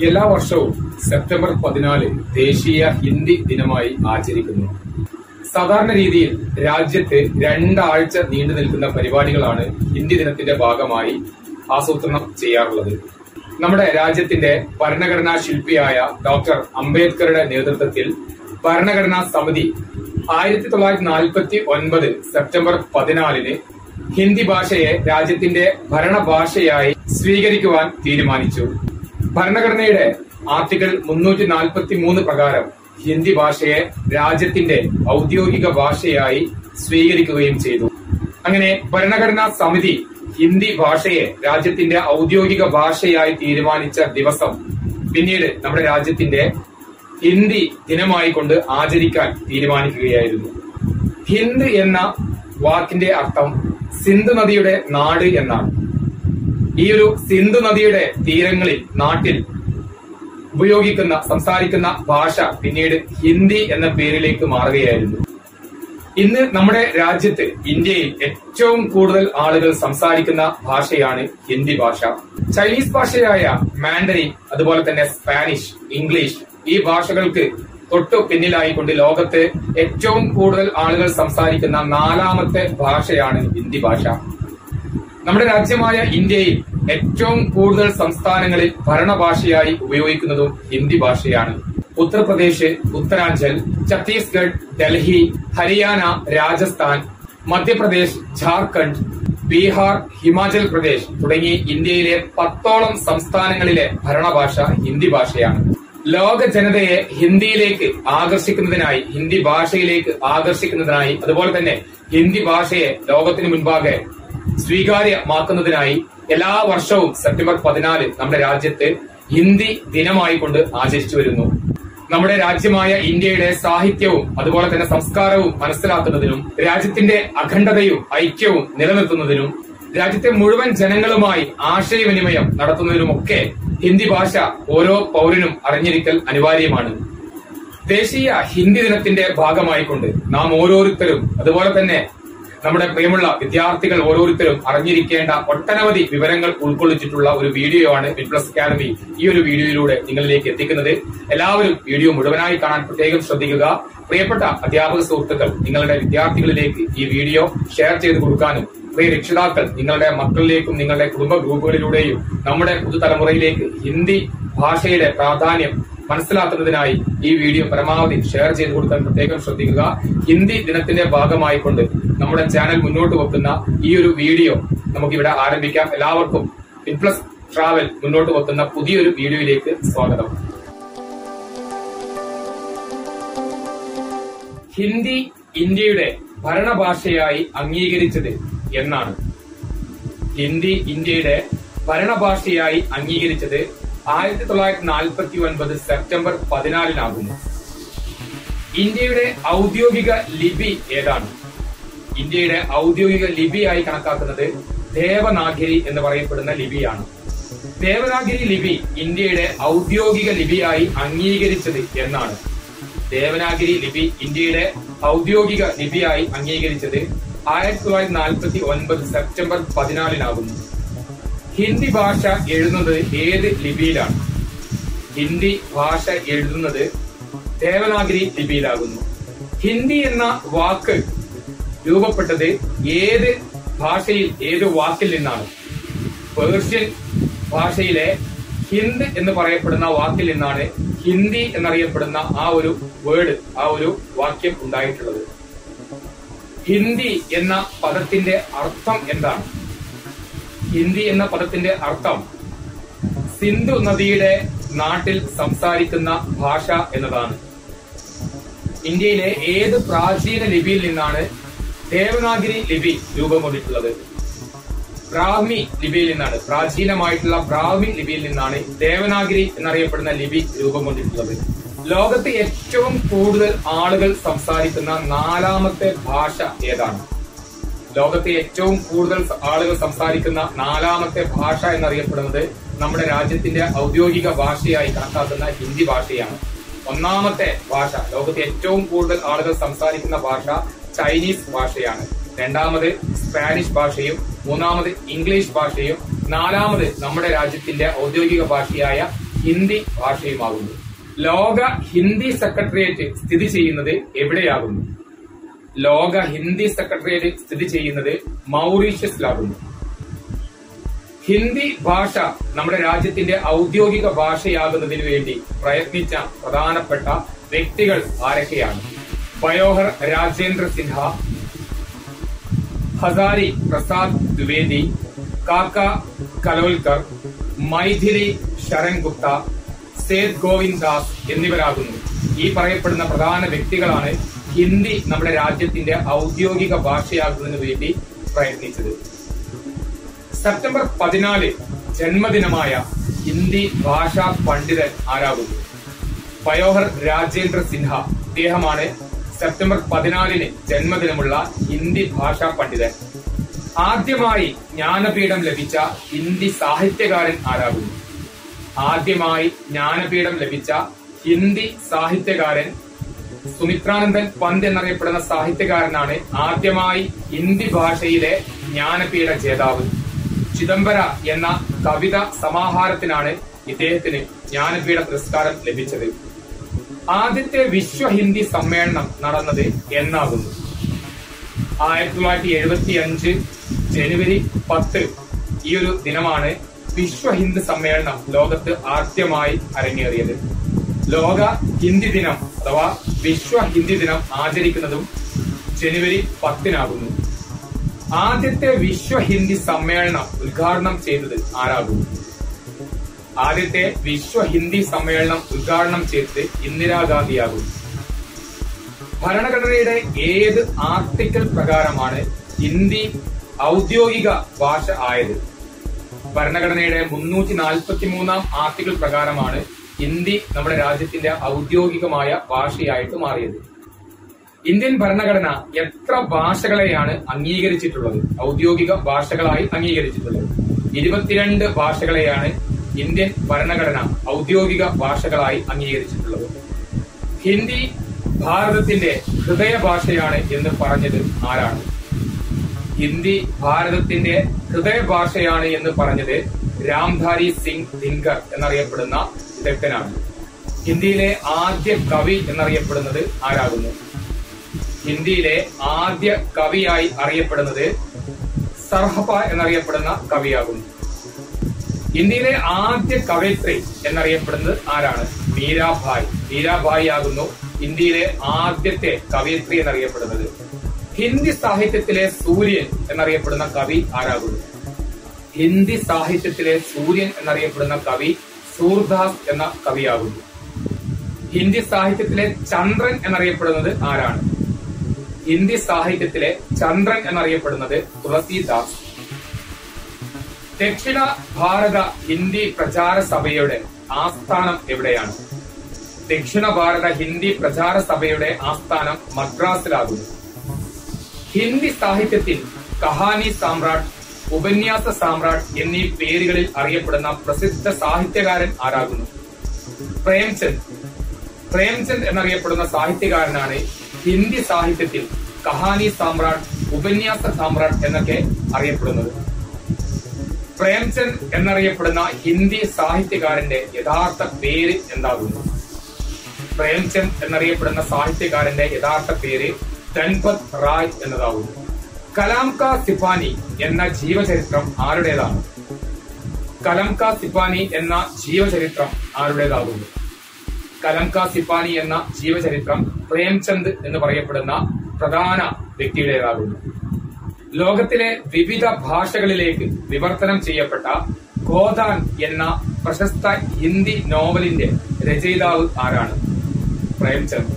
എല്ലാ വർഷവും സെപ്റ്റംബർ പതിനാല് ദേശീയ ഹിന്ദി ദിനമായി ആചരിക്കുന്നു സാധാരണ രീതിയിൽ രാജ്യത്ത് രണ്ടാഴ്ച നീണ്ടു നിൽക്കുന്ന പരിപാടികളാണ് ഹിന്ദി ദിനത്തിന്റെ ഭാഗമായി ആസൂത്രണം ചെയ്യാറുള്ളത് നമ്മുടെ രാജ്യത്തിന്റെ ഭരണഘടനാ ശില്പിയായ ഡോക്ടർ അംബേദ്കറുടെ നേതൃത്വത്തിൽ ഭരണഘടനാ സമിതി ആയിരത്തി തൊള്ളായിരത്തി നാൽപ്പത്തി ഒൻപത് സെപ്റ്റംബർ പതിനാലിന് ഹിന്ദി ഭാഷയെ രാജ്യത്തിന്റെ ഭരണഭാഷയായി സ്വീകരിക്കുവാൻ തീരുമാനിച്ചു ഭരണഘടനയുടെ ആർട്ടിക്കിൾ മുന്നൂറ്റി നാൽപ്പത്തി മൂന്ന് പ്രകാരം ഹിന്ദി ഭാഷയെ രാജ്യത്തിന്റെ ഔദ്യോഗിക ഭാഷയായി സ്വീകരിക്കുകയും ചെയ്തു അങ്ങനെ ഭരണഘടനാ സമിതി ഹിന്ദി ഭാഷയെ രാജ്യത്തിന്റെ ഔദ്യോഗിക ഭാഷയായി തീരുമാനിച്ച ദിവസം പിന്നീട് നമ്മുടെ രാജ്യത്തിന്റെ ഹിന്ദി ദിനമായി കൊണ്ട് ആചരിക്കാൻ തീരുമാനിക്കുകയായിരുന്നു ഹിന്ദ് എന്ന വാക്കിന്റെ അർത്ഥം സിന്ധു നദിയുടെ നാട് എന്നാണ് ഈ ഒരു സിന്ധു നദിയുടെ തീരങ്ങളിൽ നാട്ടിൽ ഉപയോഗിക്കുന്ന സംസാരിക്കുന്ന ഭാഷ പിന്നീട് ഹിന്ദി എന്ന പേരിലേക്ക് മാറുകയായിരുന്നു ഇന്ന് നമ്മുടെ രാജ്യത്ത് ഇന്ത്യയിൽ ഏറ്റവും കൂടുതൽ ആളുകൾ സംസാരിക്കുന്ന ഭാഷയാണ് ഹിന്ദി ഭാഷ ചൈനീസ് ഭാഷയായ മാൻഡറിൻ അതുപോലെ തന്നെ സ്പാനിഷ് ഇംഗ്ലീഷ് ഈ ഭാഷകൾക്ക് തൊട്ടു പിന്നിലായിക്കൊണ്ട് ലോകത്ത് ഏറ്റവും കൂടുതൽ ആളുകൾ സംസാരിക്കുന്ന നാലാമത്തെ ഭാഷയാണ് ഹിന്ദി ഭാഷ നമ്മുടെ രാജ്യമായ ഇന്ത്യയിൽ ഏറ്റവും കൂടുതൽ സംസ്ഥാനങ്ങളിൽ ഭരണഭാഷയായി ഉപയോഗിക്കുന്നതും ഹിന്ദി ഭാഷയാണ് ഉത്തർപ്രദേശ് ഉത്തരാഞ്ചൽ ഛത്തീസ്ഗഡ് ഡൽഹി ഹരിയാന രാജസ്ഥാൻ മധ്യപ്രദേശ് ജാർഖണ്ഡ് ബീഹാർ ഹിമാചൽ പ്രദേശ് തുടങ്ങി ഇന്ത്യയിലെ പത്തോളം സംസ്ഥാനങ്ങളിലെ ഭരണഭാഷ ഹിന്ദി ഭാഷയാണ് ലോക ജനതയെ ഹിന്ദിയിലേക്ക് ആകർഷിക്കുന്നതിനായി ഹിന്ദി ഭാഷയിലേക്ക് ആകർഷിക്കുന്നതിനായി അതുപോലെ തന്നെ ഹിന്ദി ഭാഷയെ ലോകത്തിന് മുൻപാകെ സ്വീകാര്യമാക്കുന്നതിനായി എല്ലാ വർഷവും സെപ്റ്റംബർ പതിനാല് നമ്മുടെ രാജ്യത്ത് ഹിന്ദി ദിനമായി കൊണ്ട് ആചരിച്ചു വരുന്നു നമ്മുടെ രാജ്യമായ ഇന്ത്യയുടെ സാഹിത്യവും അതുപോലെ തന്നെ സംസ്കാരവും മനസ്സിലാക്കുന്നതിനും രാജ്യത്തിന്റെ അഖണ്ഡതയും ഐക്യവും നിലനിർത്തുന്നതിനും രാജ്യത്തെ മുഴുവൻ ജനങ്ങളുമായി ആശയവിനിമയം നടത്തുന്നതിനുമൊക്കെ ഹിന്ദി ഭാഷ ഓരോ പൗരനും അറിഞ്ഞിരിക്കൽ അനിവാര്യമാണ് ദേശീയ ഹിന്ദി ദിനത്തിന്റെ ഭാഗമായിക്കൊണ്ട് നാം ഓരോരുത്തരും അതുപോലെ തന്നെ നമ്മുടെ പ്രിയമുള്ള വിദ്യാർത്ഥികൾ ഓരോരുത്തരും അറിഞ്ഞിരിക്കേണ്ട ഒട്ടനവധി വിവരങ്ങൾ ഉൾക്കൊള്ളിച്ചിട്ടുള്ള ഒരു വീഡിയോ ആണ് വിറ്റ്പ്ലസ് അക്കാദമി ഈ ഒരു വീഡിയോയിലൂടെ നിങ്ങളിലേക്ക് എത്തിക്കുന്നത് എല്ലാവരും വീഡിയോ മുഴുവനായി കാണാൻ പ്രത്യേകം ശ്രദ്ധിക്കുക പ്രിയപ്പെട്ട അധ്യാപക സുഹൃത്തുക്കൾ നിങ്ങളുടെ വിദ്യാർത്ഥികളിലേക്ക് ഈ വീഡിയോ ഷെയർ ചെയ്ത് കൊടുക്കാനും പ്രിയ രക്ഷിതാക്കൾ നിങ്ങളുടെ മക്കളിലേക്കും നിങ്ങളുടെ കുടുംബ ഗ്രൂപ്പുകളിലൂടെയും നമ്മുടെ പുതുതലമുറയിലേക്ക് ഹിന്ദി ഭാഷയുടെ പ്രാധാന്യം മനസ്സിലാക്കുന്നതിനായി ഈ വീഡിയോ പരമാവധി ഷെയർ ചെയ്ത് കൊടുക്കാൻ പ്രത്യേകം ശ്രദ്ധിക്കുക ഹിന്ദി ദിനത്തിന്റെ ഭാഗമായിക്കൊണ്ട് നമ്മുടെ ചാനൽ മുന്നോട്ട് വെക്കുന്ന ഈ ഒരു വീഡിയോ നമുക്കിവിടെ ആരംഭിക്കാം എല്ലാവർക്കും ഇൻപ്ലസ് ട്രാവൽ മുന്നോട്ട് വെക്കുന്ന പുതിയൊരു വീഡിയോയിലേക്ക് സ്വാഗതം ഹിന്ദി ഇന്ത്യയുടെ ഭരണഭാഷയായി അംഗീകരിച്ചത് എന്നാണ് ഹിന്ദി ഇന്ത്യയുടെ ഭരണഭാഷയായി അംഗീകരിച്ചത് ആയിരത്തി തൊള്ളായിരത്തി നാൽപ്പത്തി ഒൻപത് സെപ്റ്റംബർ പതിനാലിനാകുന്നു ഇന്ത്യയുടെ ഔദ്യോഗിക ലിപി ഏതാണ് ഇന്ത്യയുടെ ഔദ്യോഗിക ലിപിയായി കണക്കാക്കുന്നത് ദേവനാഗരി എന്ന് പറയപ്പെടുന്ന ലിപിയാണ് ദേവനാഗരി ലിപി ഇന്ത്യയുടെ ഔദ്യോഗിക ലിപിയായി അംഗീകരിച്ചത് എന്നാണ് ദേവനാഗരി ലിപി ഇന്ത്യയുടെ ഔദ്യോഗിക ലിപിയായി അംഗീകരിച്ചത് ആയിരത്തി തൊള്ളായിരത്തി നാൽപ്പത്തി ഒൻപത് സെപ്റ്റംബർ പതിനാലിനാകുന്നു ഹിന്ദി ഭാഷ എഴുതുന്നത് ഏത് ലിപിയിലാണ് ഹിന്ദി ഭാഷ എഴുതുന്നത് ദേവനാഗരി ലിപിയിലാകുന്നു ഹിന്ദി എന്ന വാക്ക് രൂപപ്പെട്ടത് ഏത് ഭാഷയിൽ ഏത് വാക്കിൽ നിന്നാണ് പേർഷ്യൻ ഭാഷയിലെ ഹിന്ദ് എന്ന് പറയപ്പെടുന്ന വാക്കിൽ നിന്നാണ് ഹിന്ദി എന്നറിയപ്പെടുന്ന ആ ഒരു വേർഡ് ആ ഒരു വാക്യം ഉണ്ടായിട്ടുള്ളത് ഹിന്ദി എന്ന പദത്തിന്റെ അർത്ഥം എന്താണ് ഹിന്ദി എന്ന പദത്തിന്റെ അർത്ഥം സിന്ധു നദിയുടെ നാട്ടിൽ സംസാരിക്കുന്ന ഭാഷ എന്നതാണ് ഇന്ത്യയിലെ ഏത് പ്രാചീന ലിപിയിൽ നിന്നാണ് ദേവനാഗരി ലിപി രൂപം കൊണ്ടിട്ടുള്ളത് ബ്രാഹ്മി ലിപിയിൽ നിന്നാണ് പ്രാചീനമായിട്ടുള്ള ബ്രാഹ്മി ലിപിയിൽ നിന്നാണ് ദേവനാഗരി എന്നറിയപ്പെടുന്ന ലിപി രൂപം കൊണ്ടിട്ടുള്ളത് ലോകത്ത് ഏറ്റവും കൂടുതൽ ആളുകൾ സംസാരിക്കുന്ന നാലാമത്തെ ഭാഷ ഏതാണ് ലോകത്തെ ഏറ്റവും കൂടുതൽ ആളുകൾ സംസാരിക്കുന്ന നാലാമത്തെ ഭാഷ എന്നറിയപ്പെടുന്നത് നമ്മുടെ രാജ്യത്തിന്റെ ഔദ്യോഗിക ഭാഷയായി കണക്കാക്കുന്ന ഹിന്ദി ഭാഷയാണ് ഒന്നാമത്തെ ഭാഷ ലോകത്തെ ഏറ്റവും കൂടുതൽ ആളുകൾ സംസാരിക്കുന്ന ഭാഷ ചൈനീസ് ഭാഷയാണ് രണ്ടാമത് സ്പാനിഷ് ഭാഷയും മൂന്നാമത് ഇംഗ്ലീഷ് ഭാഷയും നാലാമത് നമ്മുടെ രാജ്യത്തിന്റെ ഔദ്യോഗിക ഭാഷയായ ഹിന്ദി ഭാഷയുമാകുന്നു ലോക ഹിന്ദി സെക്രട്ടേറിയറ്റ് സ്ഥിതി ചെയ്യുന്നത് എവിടെയാകുന്നു ലോക ഹിന്ദി സെക്രട്ടേറിയറ്റ് സ്ഥിതി ചെയ്യുന്നത് മൗറീഷ്യസിലാകുന്നു ഹിന്ദി ഭാഷ നമ്മുടെ രാജ്യത്തിന്റെ ഔദ്യോഗിക ഭാഷയാകുന്നതിന് വേണ്ടി പ്രയത്നിച്ച പ്രധാനപ്പെട്ട വ്യക്തികൾ ആരൊക്കെയാണ് പയോഹർ രാജേന്ദ്ര സിൻഹ ഹസാരി പ്രസാദ് ദ്വിവേദി കാക്ക കലോൽക്കർ മൈഥിലി ശരൺ ഗുപ്ത സേത് ഗോവിന്ദ് ദാസ് എന്നിവരാകുന്നു ഈ പറയപ്പെടുന്ന പ്രധാന വ്യക്തികളാണ് ഹിന്ദി നമ്മുടെ രാജ്യത്തിന്റെ ഔദ്യോഗിക ഭാഷയാക്കുന്നതിന് വേണ്ടി പ്രയത്നിച്ചത് സെപ്റ്റംബർ പതിനാല് ജന്മദിനമായ ഹിന്ദി ഭാഷാ പണ്ഡിതൻ ആരാകുന്നു പയോഹർ രാജേന്ദ്ര സിൻഹ ഇദ്ദേഹമാണ് സെപ്റ്റംബർ പതിനാലിന് ജന്മദിനമുള്ള ഹിന്ദി ഭാഷാ പണ്ഡിതൻ ആദ്യമായി ജ്ഞാനപീഠം ലഭിച്ച ഹിന്ദി സാഹിത്യകാരൻ ആരാകുന്നു ആദ്യമായി ജ്ഞാനപീഠം ലഭിച്ച ഹിന്ദി സാഹിത്യകാരൻ സുമിത്രാനന്ദൻ പന്ത് എന്നറിയപ്പെടുന്ന സാഹിത്യകാരനാണ് ആദ്യമായി ഹിന്ദി ഭാഷയിലെ ജ്ഞാനപീഠ ജേതാവ് ചിദംബര എന്ന കവിത സമാഹാരത്തിനാണ് ഇദ്ദേഹത്തിന് ജ്ഞാനപീഠ പുരസ്കാരം ലഭിച്ചത് ആദ്യത്തെ വിശ്വ ഹിന്ദി സമ്മേളനം നടന്നത് എന്നാകുന്നു ആയിരത്തി തൊള്ളായിരത്തി എഴുപത്തി അഞ്ച് ജനുവരി പത്ത് ഈ ഒരു ദിനമാണ് വിശ്വ ഹിന്ദി സമ്മേളനം ലോകത്ത് ആദ്യമായി അരങ്ങേറിയത് ലോക ഹിന്ദി ദിനം അഥവാ വിശ്വ ഹിന്ദി ദിനം ആചരിക്കുന്നതും ജനുവരി പത്തിനാകുന്നു ആദ്യത്തെ വിശ്വ ഹിന്ദി സമ്മേളനം ഉദ്ഘാടനം ചെയ്തത് ആരാകുന്നു ആദ്യത്തെ വിശ്വ ഹിന്ദി സമ്മേളനം ഉദ്ഘാടനം ചെയ്തത് ഇന്ദിരാഗാന്ധിയാകുന്നു ഭരണഘടനയുടെ ഏത് ആർട്ടിക്കിൾ പ്രകാരമാണ് ഹിന്ദി ഔദ്യോഗിക ഭാഷ ആയത് ഭരണഘടനയുടെ മുന്നൂറ്റി നാൽപ്പത്തി മൂന്നാം ആർട്ടിക്കിൾ പ്രകാരമാണ് ഹിന്ദി നമ്മുടെ രാജ്യത്തിന്റെ ഔദ്യോഗികമായ ഭാഷയായിട്ട് മാറിയത് ഇന്ത്യൻ ഭരണഘടന എത്ര ഭാഷകളെയാണ് അംഗീകരിച്ചിട്ടുള്ളത് ഔദ്യോഗിക ഭാഷകളായി അംഗീകരിച്ചിട്ടുള്ളത് ഇരുപത്തിരണ്ട് ഭാഷകളെയാണ് ഇന്ത്യൻ ഭരണഘടന ഔദ്യോഗിക ഭാഷകളായി അംഗീകരിച്ചിട്ടുള്ളത് ഹിന്ദി ഭാരതത്തിന്റെ ഹൃദയ ഭാഷയാണ് എന്ന് പറഞ്ഞത് ആരാണ് ഹിന്ദി ഭാരതത്തിന്റെ ഹൃദയ ഭാഷയാണ് എന്ന് പറഞ്ഞത് രാംധാരി സിംഗ് ദിൻകർ എന്നറിയപ്പെടുന്ന വിദഗ്ധനാണ് ഹിന്ദിയിലെ ആദ്യ കവി എന്നറിയപ്പെടുന്നത് ആരാകുന്നു ഹിന്ദിയിലെ ആദ്യ കവിയായി അറിയപ്പെടുന്നത് സർഹപ എന്നറിയപ്പെടുന്ന കവിയാകുന്നു ഇന്ത്യയിലെ ആദ്യ കവയിത്രി എന്നറിയപ്പെടുന്നത് ആരാണ് മീരാഭായ് മീരാഭായ് ആകുന്നു ഇന്ത്യയിലെ ആദ്യത്തെ കവയിത്രി എന്നറിയപ്പെടുന്നത് ഹിന്ദി സാഹിത്യത്തിലെ സൂര്യൻ എന്നറിയപ്പെടുന്ന കവി ആരാകുന്നു ഹിന്ദി സാഹിത്യത്തിലെ സൂര്യൻ എന്നറിയപ്പെടുന്ന കവി സൂർദാസ് എന്ന കവിയാകുന്നു ഹിന്ദി സാഹിത്യത്തിലെ ചന്ദ്രൻ എന്നറിയപ്പെടുന്നത് ആരാണ് ഹിന്ദി സാഹിത്യത്തിലെ ചന്ദ്രൻ എന്നറിയപ്പെടുന്നത് തുളസീദാസ് ദക്ഷിണ ഭാരത ഹിന്ദി പ്രചാര സഭയുടെ ആസ്ഥാനം എവിടെയാണ് ദക്ഷിണ ഭാരത ഹിന്ദി പ്രചാര സഭയുടെ ആസ്ഥാനം മദ്രാസിലാകുന്നു ഹിന്ദി സാഹിത്യത്തിൽ കഹാനി സാമ്രാട്ട് ഉപന്യാസ സാമ്രാട്ട് എന്നീ പേരുകളിൽ അറിയപ്പെടുന്ന പ്രസിദ്ധ സാഹിത്യകാരൻ ആരാകുന്നു പ്രേംചന്ദ് പ്രേംചന്ദ് എന്നറിയപ്പെടുന്ന സാഹിത്യകാരനാണ് ഹിന്ദി സാഹിത്യത്തിൽ കഹാനി സാമ്രാട്ട് ഉപന്യാസ സാമ്രാട്ട് എന്നൊക്കെ അറിയപ്പെടുന്നത് പ്രേംചന്ദ് എന്നറിയപ്പെടുന്ന ഹിന്ദി സാഹിത്യകാരന്റെ യഥാർത്ഥ പേര് എന്താകുന്നു പ്രേംചന്ദ് എന്നറിയപ്പെടുന്ന സാഹിത്യകാരന്റെ യഥാർത്ഥ പേര് ധൻപത് റായ് എന്നതാകുന്നു കലാം കാ സിപ്പാനി എന്ന ജീവചരിത്രം ആരുടേതാണ് കലം കാ സിപ്പാനി എന്ന ജീവചരിത്രം ആരുടേതാകുന്നു കലം കാ സിപ്പാനി എന്ന ജീവചരിത്രം പ്രേംചന്ദ് എന്ന് പറയപ്പെടുന്ന പ്രധാന വ്യക്തിയുടേതാകുന്നു ലോകത്തിലെ വിവിധ ഭാഷകളിലേക്ക് വിവർത്തനം ചെയ്യപ്പെട്ട ഗോദാൻ എന്ന പ്രശസ്ത ഹിന്ദി നോവലിന്റെ രചയിതാവ് ആരാണ് പ്രേംചന്ദ്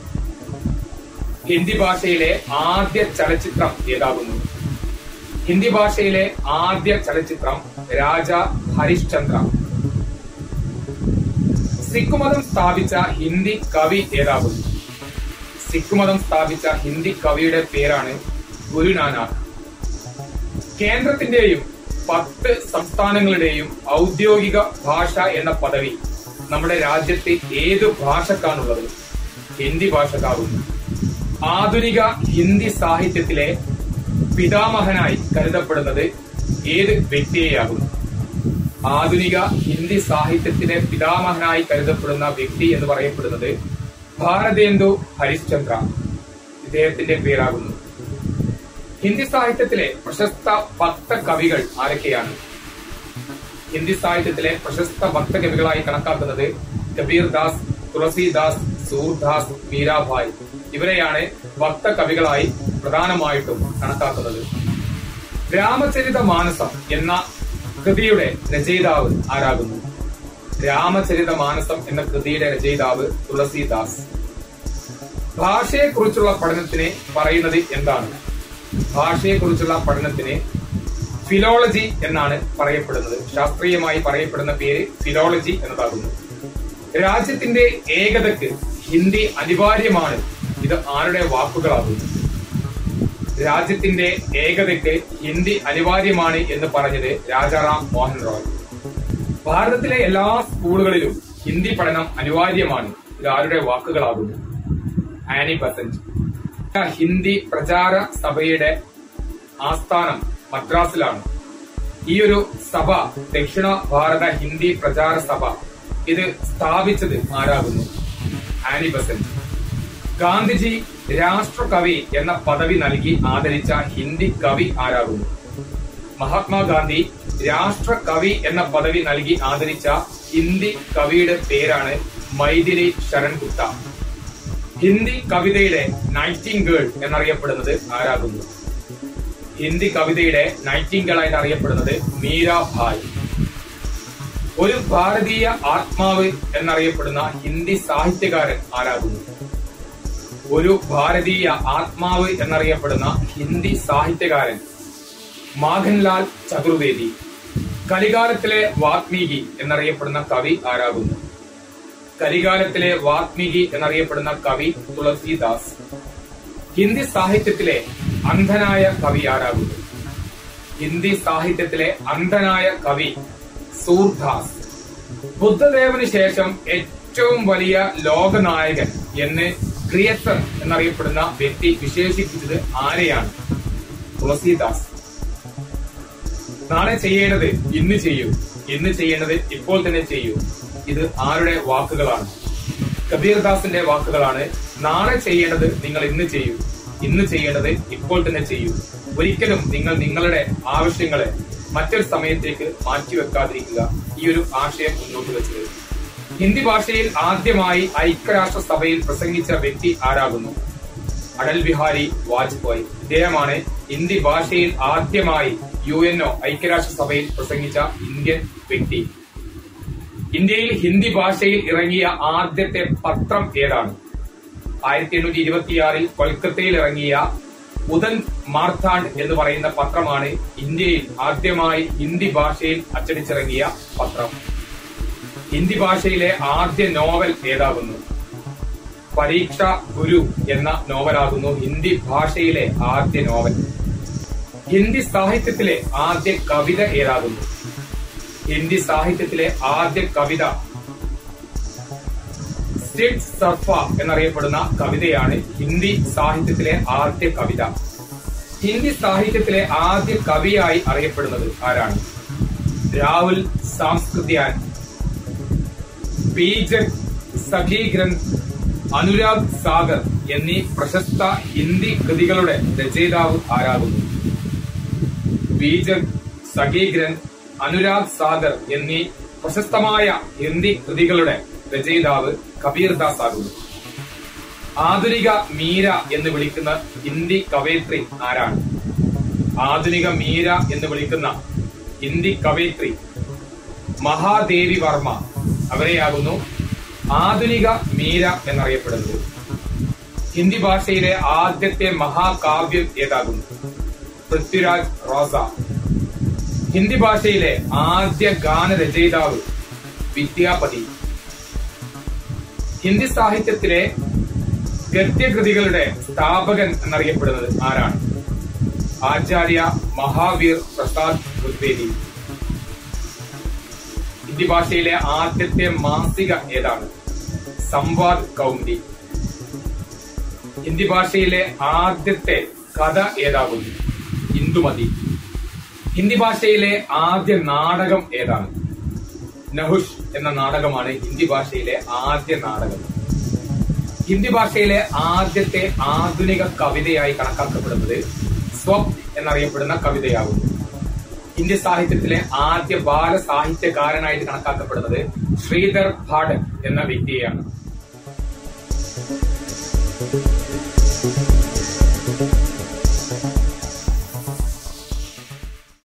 ഹിന്ദി ഭാഷയിലെ ആദ്യ ചലച്ചിത്രം ഏതാകുന്നു ഹിന്ദി ഭാഷയിലെ ആദ്യ ചലച്ചിത്രം രാജ ഹരിശ്ചന്ദ്ര സിഖ് മതം സ്ഥാപിച്ച ഹിന്ദി കവി ഏതാകുന്നു സിഖ് മതം സ്ഥാപിച്ച ഹിന്ദി കവിയുടെ പേരാണ് ഗുരുനാനാക്ക് കേന്ദ്രത്തിന്റെയും പത്ത് സംസ്ഥാനങ്ങളുടെയും ഔദ്യോഗിക ഭാഷ എന്ന പദവി നമ്മുടെ രാജ്യത്തെ ഏത് ഭാഷക്കാണുള്ളത് ഹിന്ദി ഭാഷക്കാകുന്നു ആധുനിക ഹിന്ദി സാഹിത്യത്തിലെ പിതാമഹനായി കരുതപ്പെടുന്നത് ഏത് വ്യക്തിയെയാകുന്നു ആധുനിക ഹിന്ദി സാഹിത്യത്തിന്റെ പിതാമഹനായി കരുതപ്പെടുന്ന വ്യക്തി എന്ന് പറയപ്പെടുന്നത് ഭാരതേന്ദു ഹരിശ്ചന്ദ്ര ഇദ്ദേഹത്തിന്റെ പേരാകുന്നു ഹിന്ദി സാഹിത്യത്തിലെ പ്രശസ്ത ഭക്ത കവികൾ ആരൊക്കെയാണ് ഹിന്ദി സാഹിത്യത്തിലെ പ്രശസ്ത ഭക്ത കവികളായി കണക്കാക്കുന്നത് കബീർ ദാസ് തുളസിദാസ് സൂർദാസ് മീരാഭായ് ഇവരെയാണ് ഭക്ത കവികളായി പ്രധാനമായിട്ടും കണക്കാക്കുന്നത് രാമചരിത മാനസം എന്ന കൃതിയുടെ രചയിതാവ് ആരാകുന്നു രാമചരിത മാനസം എന്ന കൃതിയുടെ രചയിതാവ് തുളസിദാസ് ഭാഷയെക്കുറിച്ചുള്ള പഠനത്തിനെ പറയുന്നത് എന്താണ് ഭാഷയെക്കുറിച്ചുള്ള പഠനത്തിന് ഫിലോളജി എന്നാണ് പറയപ്പെടുന്നത് ശാസ്ത്രീയമായി പറയപ്പെടുന്ന പേര് ഫിലോളജി എന്നതാകുന്നു രാജ്യത്തിന്റെ ഏകതയ്ക്ക് ഹിന്ദി അനിവാര്യമാണ് ഇത് ആരുടെ വാക്കുകളാകുന്നു രാജ്യത്തിന്റെ ഏകതയ്ക്ക് ഹിന്ദി അനിവാര്യമാണ് എന്ന് പറഞ്ഞത് രാജാറാം മോഹൻ റോയ് ഭാരതത്തിലെ എല്ലാ സ്കൂളുകളിലും ഹിന്ദി പഠനം അനിവാര്യമാണ് ഇത് ആരുടെ വാക്കുകളാകുന്നു ആനി ബസന്റ് ഹിന്ദി പ്രചാര സഭയുടെ ആസ്ഥാനം മദ്രാസിലാണ് ഈ ഒരു സഭ ദക്ഷിണ ഭാരത ഹിന്ദി പ്രചാര സഭ ഇത് സ്ഥാപിച്ചത് ആരാകുന്നു ആനി ബസന്റ് ഗാന്ധിജി രാഷ്ട്രകവി എന്ന പദവി നൽകി ആദരിച്ച ഹിന്ദി കവി ആരാകുന്നു മഹാത്മാഗാന്ധി രാഷ്ട്രകവി എന്ന പദവി നൽകി ആദരിച്ച ഹിന്ദി കവിയുടെ പേരാണ് മൈഥിലി ശരൺ ഗുപ്ത ഹിന്ദി കവിതയുടെ നൈറ്റിംഗേൾ എന്നറിയപ്പെടുന്നത് ആരാകുന്നു ഹിന്ദി കവിതയുടെ നൈറ്റിംഗേൾ ആയിട്ട് അറിയപ്പെടുന്നത് മീരാഭായ് ഒരു ഭാരതീയ ആത്മാവ് എന്നറിയപ്പെടുന്ന ഹിന്ദി സാഹിത്യകാരൻ ആരാകുന്നു ഒരു ഭാരതീയ ആത്മാവ് എന്നറിയപ്പെടുന്ന ഹിന്ദി സാഹിത്യകാരൻ മാഖൻലാൽ ചതുർവേദി കലികാലത്തിലെ വാത്മീകി എന്നറിയപ്പെടുന്ന കവി ആരാകുന്നു കലികാലത്തിലെ വാത്മീകി എന്നറിയപ്പെടുന്ന കവി തുളസിദാസ് ഹിന്ദി സാഹിത്യത്തിലെ അന്ധനായ കവി ആരാകുന്നു ഹിന്ദി സാഹിത്യത്തിലെ അന്ധനായ കവി സൂർദാസ് ബുദ്ധദേവന് ശേഷം ഏറ്റവും വലിയ ലോകനായകൻ എന്ന് ക്രിയത്തർ എന്നറിയപ്പെടുന്ന വ്യക്തി വിശേഷിപ്പിച്ചത് ആരെയാണ് തുളസിദാസ് നാളെ ചെയ്യേണ്ടത് ഇന്ന് ചെയ്യൂ ഇന്ന് ചെയ്യേണ്ടത് ഇപ്പോൾ തന്നെ ചെയ്യൂ ഇത് ആരുടെ വാക്കുകളാണ് കബീർദാസിന്റെ വാക്കുകളാണ് നാളെ ചെയ്യേണ്ടത് നിങ്ങൾ ഇന്ന് ചെയ്യൂ ഇന്ന് ചെയ്യേണ്ടത് ഇപ്പോൾ തന്നെ ചെയ്യൂ ഒരിക്കലും നിങ്ങൾ നിങ്ങളുടെ ആവശ്യങ്ങളെ മറ്റൊരു സമയത്തേക്ക് മാറ്റിവെക്കാതിരിക്കുക ഈ ഒരു ആശയം മുന്നോട്ട് വെച്ചത് ഹിന്ദി ഭാഷയിൽ ആദ്യമായി ഐക്യരാഷ്ട്ര സഭയിൽ പ്രസംഗിച്ച വ്യക്തി ആരാകുന്നു അടൽ ബിഹാരി വാജ്പേയി ഇദ്ദേഹമാണ് ഹിന്ദി ഭാഷയിൽ ആദ്യമായി യു എൻഒ ഐക്യരാഷ്ട്ര സഭയിൽ പ്രസംഗിച്ച ഇന്ത്യൻ വ്യക്തി ഇന്ത്യയിൽ ഹിന്ദി ഭാഷയിൽ ഇറങ്ങിയ ആദ്യത്തെ പത്രം ഏതാണ് ആയിരത്തി എണ്ണൂറ്റി ഇരുപത്തിയാറിൽ കൊൽക്കത്തയിൽ ഇറങ്ങിയ ഉദൻ മാർത്താണ്ഡ് എന്ന് പറയുന്ന പത്രമാണ് ഇന്ത്യയിൽ ആദ്യമായി ഹിന്ദി ഭാഷയിൽ അച്ചടിച്ചിറങ്ങിയ പത്രം ഹിന്ദി ഭാഷയിലെ ആദ്യ നോവൽ ഏതാകുന്നു പരീക്ഷ ഗുരു എന്ന നോവലാകുന്നു ഹിന്ദി ഭാഷയിലെ ആദ്യ നോവൽ ഹിന്ദി സാഹിത്യത്തിലെ ആദ്യ കവിത ഏതാകുന്നു ഹിന്ദി സാഹിത്യത്തിലെ ആദ്യ കവിത സിഡ് സർഫ എന്നറിയപ്പെടുന്ന കവിതയാണ് ഹിന്ദി സാഹിത്യത്തിലെ ആദ്യ കവിത ഹിന്ദി സാഹിത്യത്തിലെ ആദ്യ കവിയായി അറിയപ്പെടുന്നത് ആരാണ് രാഹുൽ സാംസ്കൃത്യാൻ ബീജക് സഖി ഗ്രന്ഥ് അനുരാഗ് സാഗർ എന്നീ പ്രശസ്ത ഹിന്ദി കൃതികളുടെ രചയിതാവ് ആരാകുന്നു ബീജക് സഖി ഗ്രന്ഥ് അനുരാഗ് സാഗർ എന്നീ പ്രശസ്തമായ ഹിന്ദി കൃതികളുടെ രചയിതാവ് കബീർദാസ് ആകുന്നു ആധുനിക മീര എന്ന് വിളിക്കുന്ന ഹിന്ദി കവയിത്രി ആരാണ് ആധുനിക മീര എന്ന് വിളിക്കുന്ന ഹിന്ദി കവയിത്രി മഹാദേവി വർമ്മ അവരെയാകുന്നു ആധുനിക മീര എന്നറിയപ്പെടുന്നത് ഹിന്ദി ഭാഷയിലെ ആദ്യത്തെ മഹാകാവ്യം ഏതാകുന്നു പൃഥ്വിരാജ് റോസ ഹിന്ദി ഭാഷയിലെ ആദ്യ ഗാനരചയിതാവ് വിദ്യാപതി ഹിന്ദി സാഹിത്യത്തിലെ ഗദ്യകൃതികളുടെ സ്ഥാപകൻ എന്നറിയപ്പെടുന്നത് ആരാണ് ആചാര്യ മഹാവീർ പ്രസാദ് ഋഗ്വേദി ഹിന്ദി ഭാഷയിലെ ആദ്യത്തെ മാസിക ഏതാണ് സംവാദ് കൗമുദി ഹിന്ദി ഭാഷയിലെ ആദ്യത്തെ കഥ ഏതാകുന്നു ഇന്ദുമതി ഹിന്ദി ഭാഷയിലെ ആദ്യ നാടകം ഏതാണ് നഹുഷ് എന്ന നാടകമാണ് ഹിന്ദി ഭാഷയിലെ ആദ്യ നാടകം ഹിന്ദി ഭാഷയിലെ ആദ്യത്തെ ആധുനിക കവിതയായി കണക്കാക്കപ്പെടുന്നത് സ്വപ് എന്നറിയപ്പെടുന്ന കവിതയാകുന്നു ഹിന്ദി സാഹിത്യത്തിലെ ആദ്യ ബാല സാഹിത്യകാരനായിട്ട് കണക്കാക്കപ്പെടുന്നത് ശ്രീധർ ഭാടൻ എന്ന വ്യക്തിയെയാണ്